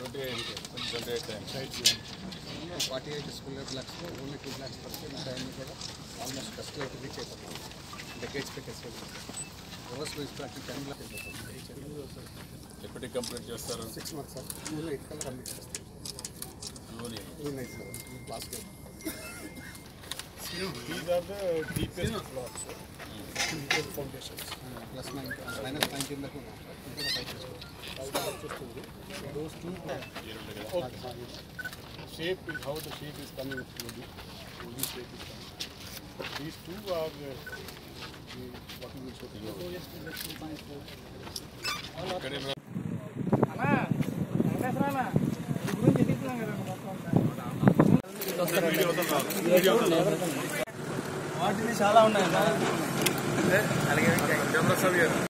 Twenty eight twenty eight times forty eight school blocks only two blocks పడితే మిగతా అన్ని కూడా ఆల్మోస్ట్ ఫస్ట్ లైట్ రీచ్ అయిపోతాం decades పెట్టేసి reverse wise practice ten block అయిపోతాం ఎప్పటికి కంప్లీట్ చేస్తారు six months sir June eight కల్లా కంప్లీట్ చేస్తాం June June eight sir last day These are the deepest blocks, sir. Deepest foundations. Plus nine minus nineteen దాకా ఉన్నాం sir ఇంకా five చేసుకోవచ్చు How the వచ్చేస్తుంది. Those two, okay. Shape is how the shape is coming slowly. Slowly shape is coming. These two are uh, the, what we will show to you. ఇక్కడే అన్నా వెంకటేశ్వర ఈ గురించి ఎదుగుతున్నాం కదా మొత్తం వాటిని చాలా ఉన్నాయి